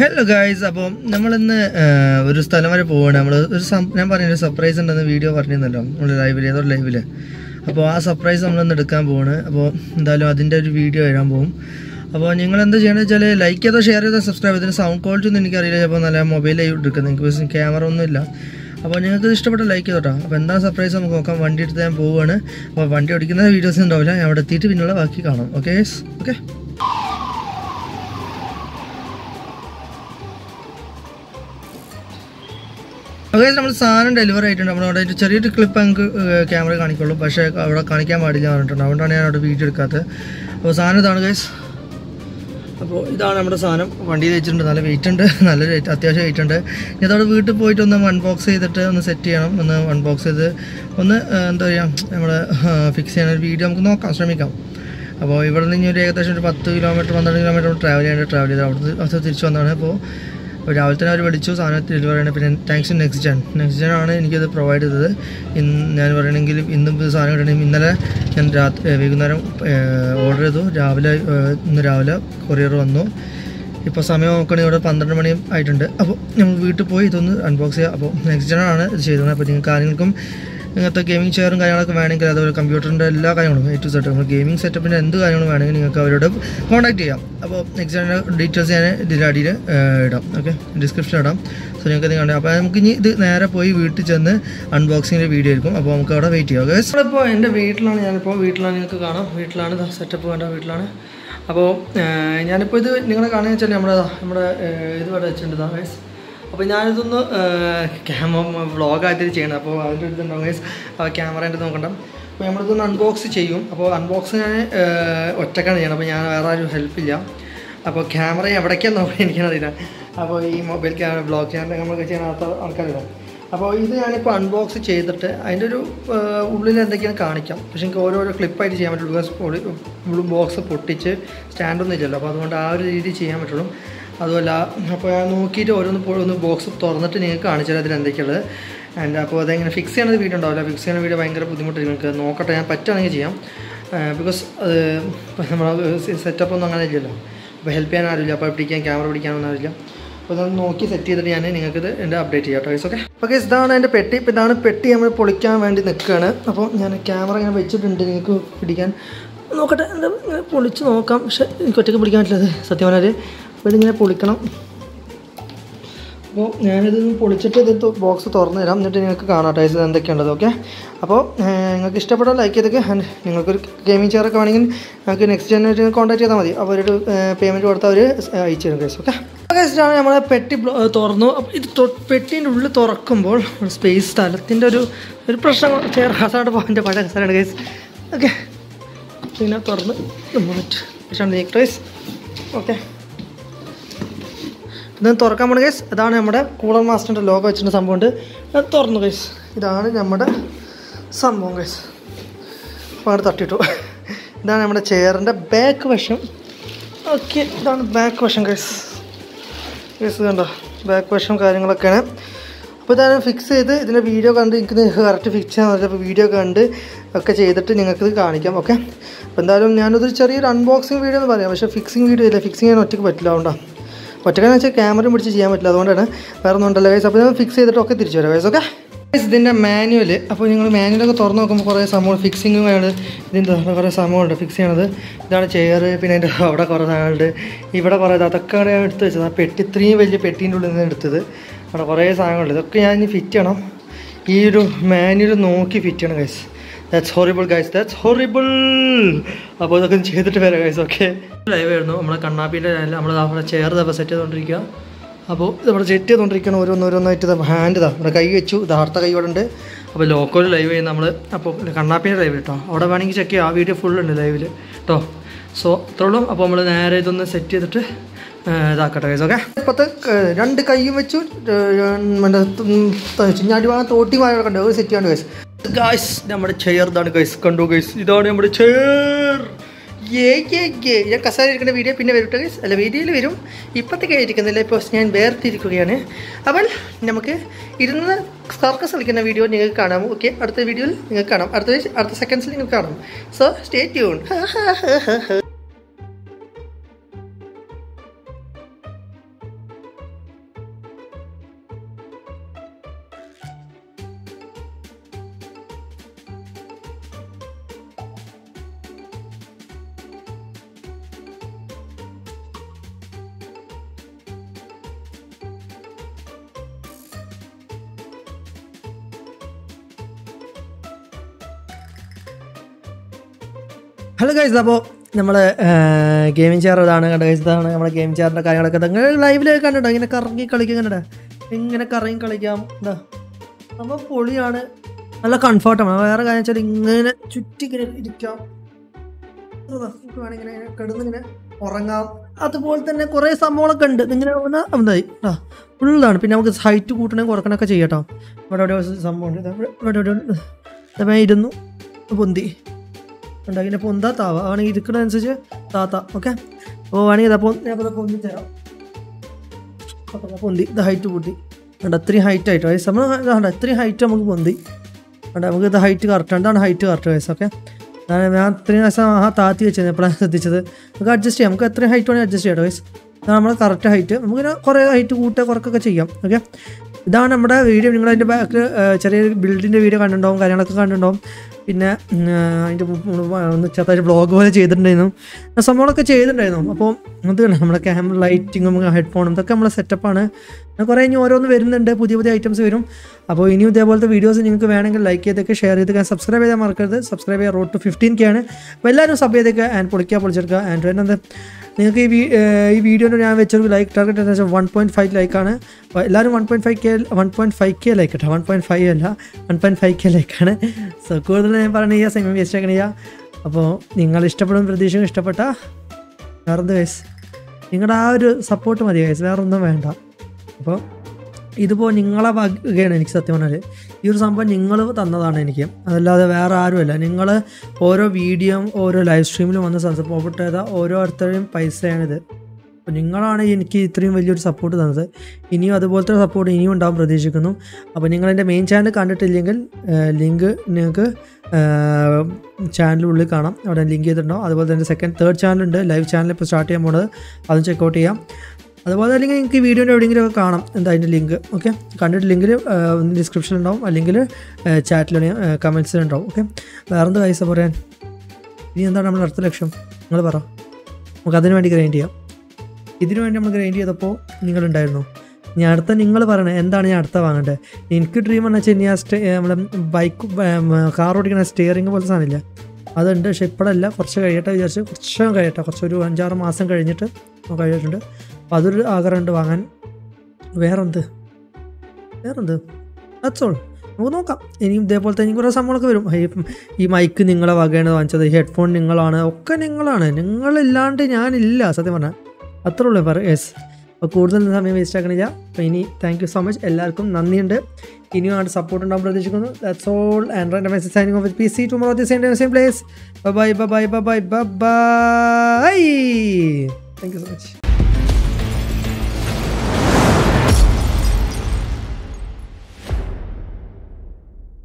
Hello guys അപ്പോൾ നമ്മളിന്ന് ഏഹ്, ഒരു സ്ഥലം വരെ പോവുകയാണ് നമ്മൾ ഒരു സം- ഞാൻ പറഞ്ഞൊരു സർപ്രൈസ് ഉണ്ടെന്ന് വീഡിയോ പറഞ്ഞിരുന്നല്ലോ നമ്മൾ ലൈവിൽ ഏതോ ലൈവിൽ അപ്പോൾ ആ സർപ്രൈസ് നമ്മളിന്ന് എടുക്കാൻ പോവാണ് അപ്പോൾ എന്തായാലും അതിൻ്റെ ഒരു വീഡിയോ വരാൻ പോകും അപ്പോൾ നിങ്ങൾ എന്താ ചെയ്യണമെന്ന് വെച്ചാൽ ലൈക്ക് ചെയ്തോ ഷെയർ ചെയ്തോ സബ്സ്ക്രൈബ് ചെയ്തോ സൗണ്ട് ക്വാളിറ്റി ഒന്നും എനിക്കറിയില്ല അപ്പോൾ നല്ല മൊബൈൽ എടുക്കുന്നത് എനിക്ക് ക്യാമറ ഒന്നും ഇല്ല അപ്പോൾ നിങ്ങൾക്ക് ഇത് ഇഷ്ടപ്പെട്ട ലൈക്ക് ചെയ്തോട്ടോ അപ്പോൾ എന്താണ് സർപ്രൈസ് നമുക്ക് നോക്കാം വണ്ടി എടുത്ത് ഞാൻ പോവുകയാണ് അപ്പോൾ വണ്ടി ഓടിക്കുന്ന വീഡിയോസ് ഉണ്ടാവില്ല ഞാൻ അവിടെ എത്തിയിട്ട് പിന്നുള്ള ബാക്കി കാണാം ഓക്കെ ഓക്കെ ഓക്കെ നമ്മൾ സാധനം ഡെലിവറി ആയിട്ടുണ്ട് നമ്മളവിടെ ഒരു ചെറിയൊരു ക്ലിപ്പ് നമുക്ക് ക്യാമറ കാണിക്കുള്ളൂ പക്ഷേ അവിടെ കാണിക്കാൻ പാടില്ല എന്ന് പറഞ്ഞിട്ടുണ്ട് അതുകൊണ്ടാണ് ഞാൻ അവിടെ വീഡിയോ എടുക്കാത്തത് അപ്പോൾ സാധനം ഇതാണ് ഗൈസ് അപ്പോൾ ഇതാണ് നമ്മുടെ സാധനം വണ്ടിയിൽ വെച്ചിട്ടുണ്ട് നല്ല വെയിറ്റ് ഉണ്ട് നല്ല വെയിറ്റ് അത്യാവശ്യം വെയിറ്റ് ഉണ്ട് ഇനി അതവിടെ വീട്ടിൽ പോയിട്ട് ഒന്ന് അൺബോക്സ് ചെയ്തിട്ട് ഒന്ന് സെറ്റ് ചെയ്യണം ഒന്ന് അൺബോക്സ് ചെയ്ത് ഒന്ന് ആ, എന്താ പറയുക നമ്മൾ ഫിക്സ് ചെയ്യുന്ന ഒരു വീഡിയോ നമുക്ക് നോക്കാം ശ്രമിക്കാം അപ്പോൾ ഇവിടെ നിന്ന് ഇനി ഒരു ഏകദേശം ഒരു പത്ത് കിലോമീറ്റർ പന്ത്രണ്ട് കിലോമീറ്റർ ട്രാവൽ ചെയ്യേണ്ട ട്രാവൽ ചെയ്ത് അവിടെ അത് തിരിച്ചു വന്നതാണ് അപ്പോൾ അപ്പോൾ രാവിലെ തന്നെ അവർ വിളിച്ചു സാധനം ഡെലിവറി ചെയ്യണം പിന്നെ thanks next gen next gen ആണ് എനിക്കത് പ്രൊവൈഡ് ചെയ്തത് ഇന്ന് ഞാൻ പറയണമെങ്കിൽ ഇന്നും ഇത് സാധനം കിട്ടണമെങ്കിൽ ഇന്നലെ ഞാൻ രാത്രി ഏഹ് വൈകുന്നേരം ഓർഡർ ചെയ്തു രാവിലെ ഏഹ് ഇന്ന് രാവിലെ കൊറിയർ വന്നു ഇപ്പോൾ സമയം നോക്കണമെങ്കിൽ ഇവിടെ പന്ത്രണ്ട് മണി ആയിട്ടുണ്ട് അപ്പോൾ നമ്മൾ വീട്ടിൽ പോയി ഇതൊന്ന് അൺബോക്സ് ചെയ്യുക അപ്പോൾ നെക്സ്റ്റ് ജൻ ആണ് ഇത് ചെയ്തത് അപ്പോൾ നിങ്ങൾക്ക് ആരെങ്കിലും ഇങ്ങനത്തെ ഗെയിമിംഗ് ചെയറും കാര്യങ്ങളൊക്കെ വേണമെങ്കിൽ അതുപോലെ കമ്പ്യൂട്ടറിൻ്റെ എല്ലാ കാര്യങ്ങളും എ ടു സെറ്റ് നമ്മൾ ഗെയിമിംഗ് സെറ്റപ്പിൻ്റെ എന്ത് കാര്യങ്ങളും വേണമെങ്കിൽ നിങ്ങൾക്ക് അവരോട് കോൺടാക്ട് ചെയ്യാം അപ്പോൾ എക്സാമിൻ്റെ ഡീറ്റെയിൽസ് ഞാൻ ഇതിൻ്റെ അടിയിൽ ഇടാം ഓക്കെ ഡിസ്ക്രിപ്ഷൻ ഇടാം സോ നിങ്ങൾക്ക് ഇത് കാണാം അപ്പോൾ നമുക്ക് ഇനി ഇത് നേരെ പോയി വീട്ടിൽ ചെന്ന് അൺബോക്സിങ്ങിൻ്റെ വീഡിയോ ആയിരിക്കും അപ്പോൾ നമുക്ക് അവിടെ വെയിറ്റ് ചെയ്യാം ഓക്കെ നമ്മളിപ്പോൾ എൻ്റെ വീട്ടിലാണ് ഞാനിപ്പോൾ വീട്ടിലാണ് നിങ്ങൾക്ക് കാണാം വീട്ടിലാണ് സെറ്റപ്പ് വേണ്ട വീട്ടിലാണ് അപ്പോൾ ഞാനിപ്പോൾ ഇത് നിങ്ങളെ കാണുക വെച്ചാൽ നമ്മുടെ നമ്മുടെ ഏഹ്, ഇത് ഇവിടെ വെച്ചിട്ടുണ്ട് ഗൈസ് അപ്പോൾ ഞാനിതൊന്ന് ക്യാമ വ്ളോഗായിട്ട് ചെയ്യണം അപ്പോൾ അതിൻ്റെ ഒരു ഇതുണ്ടാവും ഗൈസ് ക്യാമറ എൻ്റെ നോക്കണ്ട അപ്പോൾ നമ്മളിതൊന്ന് അൺബോക്സ് ചെയ്യും അപ്പോൾ അൺബോക്സ് ഞാൻ ഏഹ്, ഒറ്റക്കാണ് ചെയ്യണം അപ്പോൾ ഞാൻ വേറെ ആരും ഹെൽപ്പില്ല അപ്പോൾ ക്യാമറ എവിടേക്കാണ് നോക്കാൻ എനിക്കറിയില്ല അപ്പോൾ ഈ മൊബൈൽ ക്യാമറ ബ്ലോഗ് ക്യാമറ നമ്മളൊക്കെ ചെയ്യാത്ത ആൾക്കാരില്ല അപ്പോൾ ഇത് ഞാനിപ്പോൾ അൺബോക്സ് ചെയ്തിട്ട് അതിൻ്റെ ഒരു ഏഹ്, ഉള്ളിൽ എന്തൊക്കെയാണ് കാണിക്കാം പക്ഷേ എനിക്ക് ഓരോരോ ക്ലിപ്പായിട്ട് ചെയ്യാൻ പറ്റുള്ളൂ ബിക്കോസ് ബോക്സ് പൊട്ടിച്ച് സ്റ്റാൻഡൊന്നും ഇല്ലല്ലോ അപ്പോൾ അതുകൊണ്ട് ആ ഒരു രീതിയിൽ ചെയ്യാൻ പറ്റുള്ളൂ അതുമല്ല അപ്പോൾ ഞാൻ നോക്കിയിട്ട് ഓരോന്ന് പോ- ഒന്ന് ബോക്സ് തുറന്നിട്ട് നിങ്ങൾക്ക് കാണിച്ചാൽ അതിൽ എന്തൊക്കെയുള്ളത് ആൻഡ് അപ്പോൾ അതെങ്ങനെ ഫിക്സ് ചെയ്യുന്ന വീഡിയോ ഉണ്ടാവില്ല ഫിക്സ് ചെയ്യുന്ന വീഡിയോ ഭയങ്കര ബുദ്ധിമുട്ടായിരിക്കും നിങ്ങൾക്ക് നോക്കട്ടെ ഞാൻ പറ്റുകയാണെങ്കിൽ ചെയ്യാം ബിക്കോസ് അത് നമ്മൾ സെറ്റപ്പ് ഒന്നും അങ്ങനെ ഇല്ലല്ലോ അപ്പോൾ ഹെൽപ്പ് ചെയ്യാൻ ആരുമില്ല അപ്പോൾ പിടിക്കാൻ ക്യാമറ പിടിക്കാനൊന്നും ആരില്ല അപ്പോൾ ഇതൊന്ന് നോക്കി സെറ്റ് ചെയ്തിട്ട് ഞാൻ നിങ്ങൾക്കിത് എൻ്റെ അപ്ഡേറ്റ് ചെയ്യാം കേട്ടോ ഓക്കെ ഓക്കെ ഇതാണ് എൻ്റെ പെട്ടി ഇപ്പോൾ ഇതാണ് പെട്ടി നമ്മൾ പൊളിക്കാൻ വേണ്ടി നിൽക്കുകയാണ് അപ്പോൾ ഞാൻ ക്യാമറ ഇങ്ങനെ വെച്ചിട്ടുണ്ട് നിങ്ങൾക്ക് പിടിക്കാൻ നോക്കട്ടെ എന്താ ഇങ്ങനെ പൊളിച്ച് നോക്കാം പക്ഷേ എനിക്ക് ഒറ്റയ്ക്ക് പിടിക്കാൻ പറ്റില്ല ഇത് സത്യം പറഞ്ഞാൽ അപ്പോൾ ഇതിങ്ങനെ പൊളിക്കണം അപ്പോൾ ഞാനിത് പൊളിച്ചിട്ട് ഇത് ബോക്സ് തുറന്നു തരാം എന്നിട്ട് നിങ്ങൾക്ക് കാണാം ടൈസ് എന്തൊക്കെയുണ്ടത് ഓക്കെ അപ്പോൾ ഏഹ്, നിങ്ങൾക്ക് ഇഷ്ടപ്പെട്ടാൽ ലൈക്ക് ചെയ്തൊക്കെ ആൻഡ് നിങ്ങൾക്കൊരു ഗെയിമിംഗ് ചെയറൊക്കെ വേണമെങ്കിൽ നിങ്ങൾക്ക് നെക്സ്റ്റ് ജനറേറ്റ് കോൺടാക്ട് ചെയ്താൽ മതി അപ്പോൾ ഒരു പേയ്മെൻറ്റ് കൊടുത്താൽ അവർ അയച്ചു തരും കേസ് ഓക്കെ ഗൈസാണ് നമ്മളെ പെട്ടി ബ്ലോ- ഏഹ് തുറന്നു അപ്പോൾ ഇത് തൊ- പെട്ടീൻ്റെ ഉള്ളിൽ തുറക്കുമ്പോൾ സ്പേസ് സ്ഥലത്തിൻ്റെ ഒരു ഒരു പ്രശ്നം ചെയർ ഹസാർഡ് പോയിൻ്റെ പഴയ ഹസാറാണ് ഗൈസ് ഓക്കെ പിന്നെ തുറന്ന് മാറ്റ് പക്ഷേ ഗൈസ് ഓക്കെ ഇത് തുറക്കാൻ പോണ കേസ് ഇതാണ് നമ്മുടെ കൂളർ മാസ്റ്ററിൻ്റെ ലോഗോ വെച്ചിട്ട് സംഭവമുണ്ട് അത് തുറന്നു കേസ് ഇതാണ് നമ്മുടെ സംഭവം കേസ് അപ്പോൾ അവിടെ തട്ടിട്ടു ഇതാണ് നമ്മുടെ ചെയറിൻ്റെ ബാക്ക് വശം ഓക്കെ ഇതാണ് ബാക്ക് വശം കേസ് കേസ് കണ്ടോ ബാക്ക് വശം കാര്യങ്ങളൊക്കെയാണ് അപ്പോൾ ഇതാണ് ഫിക്സ് ചെയ്ത് ഇതിൻ്റെ വീഡിയോ കണ്ട് എനിക്ക് കറക്റ്റ് ഫിക്സ് ചെയ്യാൻ പറ്റില്ല അപ്പോൾ വീഡിയോ കണ്ട് ഒക്കെ ചെയ്തിട്ട് നിങ്ങൾക്ക് ഇത് കാണിക്കാം ഓക്കെ അപ്പോൾ എന്തായാലും ഞാനതൊരു ചെറിയൊരു അൺബോക്സിങ് വീഡിയോ എന്ന് പറയാം പക്ഷേ ഫിക്സിങ് വീഡിയോ ഇല്ല ഫിക്സിങ് ചെയ്യാൻ ഒറ്റയ്ക്ക് പറ്റില്ല അതുകൊണ്ടാണ് ഒറ്റക്കാന്ന് വെച്ചാൽ ക്യാമറയും പിടിച്ച് ചെയ്യാൻ പറ്റില്ല അതുകൊണ്ടാണ് വേറെ ഒന്നും ഉണ്ടല്ലോ ഗൈസ് അപ്പോൾ ഞാൻ ഫിക്സ് ചെയ്തിട്ട് ഒക്കെ തിരിച്ചു വരാം ഗൈസ് ഓക്കെ ഇതിൻ്റെ മാനുവൽ അപ്പോൾ നിങ്ങൾ മാനുവലൊക്കെ തുറന്ന് നോക്കുമ്പോൾ കുറേ സംഭവം ഫിക്സിങ്ങും ആണ് ഇതിൻ്റെ കുറേ സംഭവമുണ്ട് ഫിക്സ് ചെയ്യണത് ഇതാണ് ചെയർ പിന്നെ അതിൻ്റെ അവിടെ കുറേ സാധനമുണ്ട് ഇവിടെ കുറേ ഇത് അതൊക്കെ അവിടെ ഞാൻ എടുത്ത് വെച്ചത് ആ പെട്ടി ഇത്രയും വലിയ പെട്ടീൻ്റെ ഉള്ളിൽ നിന്ന് എടുത്തത് അവിടെ കുറേ സാധനങ്ങളുണ്ട് ഇതൊക്കെ ഞാൻ ഇനി ഫിറ്റ് ചെയ്യണം ഈ ഒരു മാനുവൽ നോക്കി ഫിറ്റ് ചെയ്യണം guys that's horrible guys that's horrible അപ്പോൾ ഇതൊക്കെ ഒന്ന് ചെയ്തിട്ട് വരാം ഗൈസ് ഓക്കെ ലൈവ് ആയിരുന്നു നമ്മളെ കണ്ണാപ്പിൻ്റെ നമ്മൾ നമ്മുടെ ചെയർ ഇതൊക്കെ സെറ്റ് ചെയ്തുകൊണ്ടിരിക്കുക അപ്പോൾ നമ്മൾ സെറ്റ് ചെയ്തുകൊണ്ടിരിക്കണം ഓരോന്നോരോന്നായിട്ട് ഇത് ഹാൻഡ് ഇതാ നമ്മുടെ കൈ വെച്ചു ഇത് അടുത്ത കൈ ഇവിടെ ഉണ്ട് അപ്പോൾ ലോക്കൽ ലൈവ് ചെയ്യുന്ന നമ്മൾ അപ്പോൾ കണ്ണാപ്പിൻ്റെ ലൈവ് കേട്ടോ അവിടെ വേണമെങ്കിൽ ചെക്ക് ചെയ്യാം ആ വീഡിയോ ഫുൾ ഉണ്ട് ലൈവിൽ കേട്ടോ സോ അത്രേ ഉള്ളൂ അപ്പോൾ നമ്മൾ നേരെ ഇതൊന്ന് സെറ്റ് ചെയ്തിട്ട് ആ, ഇതാക്കട്ടെ ഗൈസ് ഓക്കെ ഇപ്പോഴത്തെ രണ്ട് കൈയും വെച്ചു ഏർ, മറ്റേ ചിഞ്ഞാടി വാങ്ങാൻ തോട്ടി വാഴ കണ്ടു ഒരു സെറ്റ് ചെയ്യാണ്ട് ഗൈസ് ഗൈസ് നമ്മുടെ ചെയർ ഇതാണ് ഗൈസ് കണ്ടു ഗൈസ് ഇതാണ് നമ്മുടെ ചെയർ ഏ ഏ ഏ ഞാൻ കസാര ഇരിക്കുന്ന വീഡിയോ പിന്നെ വരും ഗൈസ് അല്ല വീഡിയോയിൽ വരും ഇപ്പോഴത്തെ ഇരിക്കുന്നില്ല ഇപ്പോൾ ഞാൻ വേർതിരിക്കുകയാണ് അപ്പോൾ നമുക്ക് ഇരുന്ന് സർക്കസ് കളിക്കുന്ന വീഡിയോ നിങ്ങൾക്ക് കാണാം ഓക്കെ അടുത്ത വീഡിയോയിൽ നിങ്ങൾക്ക് കാണാം അടുത്ത അടുത്ത സെക്കൻഡ്സിൽ നിങ്ങൾക്ക് കാണാം so stay tune hello guys അപ്പോൾ നമ്മൾ ഗെയിമിംഗ് ചെയർ ഇതാണ് കണ്ട ഗൈസ് ഇതാണ് നമ്മുടെ ഗെയിമിംഗ് ചെയറിൻ്റെ കാര്യങ്ങളൊക്കെ നിങ്ങൾ ലൈവിലൊക്കെ കണ്ടിട്ടോ ഇങ്ങനെ കറങ്ങി കളിക്കുക കണ്ടിട്ട് ഇങ്ങനെ കറങ്ങി കളിക്കാം എന്താ നമ്മൾ പൊളിയാണ് നല്ല കംഫർട്ടാണ് വേറെ കാര്യം വെച്ചാൽ ഇങ്ങനെ ചുറ്റി ഇങ്ങനെ ഇരിക്കാം അതാ, നമുക്ക് വേണമെങ്കിൽ ഇങ്ങനെ കിടന്നിങ്ങനെ ഉറങ്ങാം അതുപോലെ തന്നെ കുറേ സംഭവങ്ങളൊക്കെ ഉണ്ട് ഇങ്ങനെ ഒന്ന് എന്തായി ആ ഫുള്ളാണ് പിന്നെ നമുക്ക് ഹൈറ്റ് കൂട്ടണമെങ്കിൽ കുറക്കണമൊക്കെ ചെയ്യട്ടോ ഇവിടെ ഇവിടെ ഒരു സംഭവമുണ്ട് ഇതാ ഇവിടെ ഇവിടെ ഇവിടെ ഉണ്ട്. ഇതാ ഞാൻ ഇരുന്നു പൊന്തി ഉണ്ട് ഇങ്ങനെ പൊന്താ താവ ആണെങ്കിൽ ഇരിക്കണതനുസരിച്ച് താത്ത ഓക്കെ അപ്പോൾ വേണമെങ്കിൽ ഇതാ പൊന്തി ഞാൻ ഇപ്പോൾ പൊന്തി തരാം അപ്പോൾ ദാ പൊന്തി ഇത് ഹൈറ്റ് കൂട്ടി ഉണ്ട് അത്രയും ഹൈറ്റ് ആയിട്ട് വയസ്സ് നമ്മൾ ഇതാണ്ട് അത്രയും ഹൈറ്റ് നമുക്ക് പൊന്തി ഉണ്ട് നമുക്ക് ഇത് ഹൈറ്റ് കറക്റ്റ് ആണ് ഇതാണ് ഹൈറ്റ് കറക്റ്റ് വയസ്സ് ഓക്കെ ഞാൻ ഞാൻ അത്രയും ദിവസം ആ താത്തി വെച്ചത് എപ്പോഴാണ് ശ്രദ്ധിച്ചത് നമുക്ക് അഡ്ജസ്റ്റ് ചെയ്യാം നമുക്ക് എത്രയും ഹൈറ്റ് വേണമെങ്കിൽ അഡ്ജസ്റ്റ് ചെയ്യാം വയസ്സ് ഇതാണ് നമ്മുടെ കറക്റ്റ് ഹൈറ്റ് നമുക്കിങ്ങനെ കുറേ ഹൈറ്റ് കൂട്ടുക കുറക്കൊക്കെ ചെയ്യാം ഓക്കെ ഇതാണ് നമ്മുടെ വീഡിയോ നിങ്ങൾ അതിൻ്റെ ബാക്കിൽ ചെറിയ ബിൽഡിൻ്റെ വീഡിയോ കണ്ടിട്ടുണ്ടാവും കാര്യങ്ങളൊക്കെ കണ്ടിട്ടുണ്ടാവും പിന്നെ ഉം, ആ, അതിൻ്റെ ഒന്ന് ചെറുതായിട്ട് ബ്ലോഗ് പോലെ ചെയ്തിട്ടുണ്ടായിരുന്നു ആ സംഭവങ്ങളൊക്കെ ചെയ്തിട്ടുണ്ടായിരുന്നു അപ്പോൾ അത് നമ്മുടെ ക്യാമറ ലൈറ്റിങ്ങും ഹെഡ്ഫോണും ഇതൊക്കെ നമ്മളെ സെറ്റപ്പാണ് കുറേ ഇനി ഓരോന്ന് വരുന്നുണ്ട് പുതിയ പുതിയ ഐറ്റംസ് വരും അപ്പോൾ ഇനിയും ഇതേപോലത്തെ വീഡിയോസ് നിങ്ങൾക്ക് വേണമെങ്കിൽ ലൈക്ക് ചെയ്തൊക്കെ ഷെയർ ചെയ്തൊക്കെ സബ്സ്ക്രൈബ് ചെയ്താൽ മറക്കരുത് സബ്സ്ക്രൈബ് ചെയ്യാൻ റോഡ് ടു ഫിഫ്റ്റീൻ കെ ആണ് അപ്പോൾ എല്ലാവരും സബ് ചെയ്തൊക്കെ ആൻഡ് പൊളിക്കുക പൊളിച്ചെടുക്കുക ആൻഡ് പിന്നെ എന്താ നിങ്ങൾക്ക് ഈ വീ- ഏർ ഈ വീഡിയോന് ഞാൻ വെച്ചൊരു ലൈക്ക് ടാർഗറ്റ് എന്ന് വെച്ചാൽ വൺ പോയിൻറ്റ് ഫൈവ് ലൈക്കാണ് അപ്പോൾ എല്ലാവരും one point five K one point five K like കേട്ടോ വൺ പോയിൻറ്റ് ഫൈവ് അല്ല വൺ പോയിൻറ്റ് ഫൈവ് കെ ലൈക്കാണ് സോ കൂടുതൽ ഞാൻ പറഞ്ഞു ചെയ്യുക സമയം വേസ്റ്റ് ആക്കണ ചെയ്യുക അപ്പോൾ നിങ്ങൾ ഇഷ്ടപ്പെടുന്ന പ്രതീക്ഷയും ഇഷ്ടപ്പെട്ട വേറെന്ത് വയസ്സ് നിങ്ങളുടെ ആ ഒരു സപ്പോർട്ട് മതി വയസ്സ് വേറെ ഒന്നും വേണ്ട അപ്പോൾ ഇതിപ്പോൾ നിങ്ങളെ വകയാണ് എനിക്ക് സത്യം പറഞ്ഞാൽ ഈ ഒരു സംഭവം നിങ്ങൾ തന്നതാണ് എനിക്ക് അതല്ലാതെ വേറെ ആരുമല്ല നിങ്ങൾ ഓരോ വീഡിയോയും ഓരോ ലൈവ് സ്ട്രീമിലും വന്ന് സപ്പോർട്ട് ചെയ്ത ഓരോരുത്തരുടെയും പൈസയാണിത് അപ്പോൾ നിങ്ങളാണ് എനിക്ക് ഇത്രയും വലിയൊരു സപ്പോർട്ട് തന്നത് ഇനിയും അതുപോലത്തെ സപ്പോർട്ട് ഇനിയും ഉണ്ടാവും പ്രതീക്ഷിക്കുന്നു അപ്പോൾ നിങ്ങൾ എൻ്റെ മെയിൻ ചാനൽ കണ്ടിട്ടില്ലെങ്കിൽ ലിങ്ക് നിങ്ങൾക്ക് ചാനലിനുള്ളിൽ കാണാം അവിടെ ലിങ്ക് ചെയ്തിട്ടുണ്ടാവും അതുപോലെ തന്നെ സെക്കൻഡ് തേർഡ് ചാനലുണ്ട് ലൈവ് ചാനൽ ഇപ്പോൾ സ്റ്റാർട്ട് ചെയ്യാൻ പോകുന്നത് അതും ചെക്കൗട്ട് ചെയ്യാം അതുപോലെ അല്ലെങ്കിൽ നിങ്ങൾക്ക് ഈ വീഡിയോൻ്റെ എവിടെയെങ്കിലും ഒക്കെ കാണാം എന്താ അതിൻ്റെ ലിങ്ക് ഓക്കെ കണ്ടിട്ടില്ലെങ്കിൽ ഡിസ്ക്രിപ്ഷനിൽ ഉണ്ടാവും അല്ലെങ്കിൽ ചാറ്റിൽ കമൻസിൽ ഉണ്ടാവും ഓക്കെ വേറെന്ത് പൈസ പറയാൻ ഇനി എന്താണ് നമ്മുടെ അടുത്ത ലക്ഷ്യം നിങ്ങൾ പറ നമുക്ക് അതിന് വേണ്ടി ഗ്രൈൻഡ് ചെയ്യാം ഇതിനു വേണ്ടി നമ്മൾ ഗ്രൈൻഡ് ചെയ്തപ്പോൾ നിങ്ങളുണ്ടായിരുന്നു ഇനി അടുത്ത നിങ്ങൾ പറയണേ എന്താണ് ഞാൻ അടുത്ത വാങ്ങേണ്ടത് എനിക്ക് ഡ്രീം എന്ന് വെച്ചാൽ ഇനി ആ സ്റ്റേ നമ്മുടെ ബൈക്ക് കാർ ഓടിക്കണ സ്റ്റിയറിംഗ് പോലത്തെ സാധനമില്ല അതുണ്ട് പക്ഷെ ഇപ്പോഴല്ല കുറച്ച് കഴിയട്ടെ വിചാരിച്ച് കുറച്ച് കഴിയട്ടെ കുറച്ചൊരു അഞ്ചാറ് മാസം കഴിഞ്ഞിട്ട് കഴിയിട്ടുണ്ട് അപ്പോൾ അതൊരു ആഗ്രഹമുണ്ട് വാങ്ങാൻ വേറെന്ത് വേറെന്ത് ദാറ്റ്സ് ഓൾ നമുക്ക് നോക്കാം ഇനിയും ഇതേപോലത്തെ ഇനി കുറേ സംഭവങ്ങളൊക്കെ വരും ഈ- ഈ മൈക്ക് നിങ്ങളെ വകയാണ് വാങ്ങിച്ചത് ഹെഡ്ഫോൺ നിങ്ങളാണ് ഒക്കെ നിങ്ങളാണ് നിങ്ങളില്ലാണ്ട് ഞാനില്ല സത്യം പറഞ്ഞാൽ അത്രേ ഉള്ളൂ പറ യെസ് അപ്പോൾ കൂടുതൽ സമയം വേസ്റ്റ് ആക്കണില്ല അപ്പോൾ ഇനി താങ്ക് യു സോ മച്ച് എല്ലാവർക്കും നന്ദിയുണ്ട് ഇനിയും ആണ് സപ്പോർട്ട് ഉണ്ടാവും പ്രതീക്ഷിക്കുന്നു that's all and message signing off P C tomorrow the same same place bye bye bye bye bye bye thank you so much